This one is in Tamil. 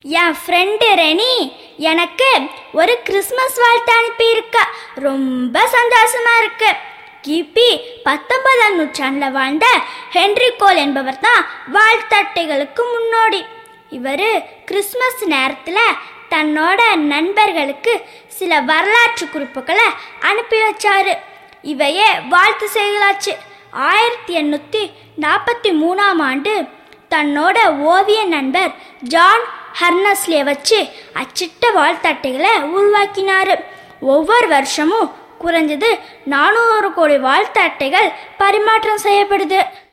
என் ஃப்ரெண்டு ரெனி எனக்கு ஒரு கிறிஸ்மஸ் வாழ்த்து அனுப்பியிருக்கா ரொம்ப சந்தோஷமா இருக்கு கிபி பத்தொன்பதாம் நூற்றாண்டில் வாழ்ந்த ஹென்ரி கோல் என்பவர் தான் வாழ்த்தட்டைகளுக்கு முன்னோடி இவர் கிறிஸ்மஸ் நேரத்தில் தன்னோட நண்பர்களுக்கு சில வரலாற்று குறிப்புகளை அனுப்பி வச்சாரு இவையே வாழ்த்து செய்களாச்சு ஆயிரத்தி எண்ணூற்றி நாற்பத்தி மூணாம் ஆண்டு தன்னோட ஓவிய நண்பர் ஜான் ஹர்னஸ்லே வச்சு அச்சிட்ட வாழ்த்தட்டைகளை உருவாக்கினார் ஒவ்வொரு வருஷமும் குறைஞ்சது நானூறு கோடி வாழ்த்து அட்டைகள் பரிமாற்றம் செய்யப்படுது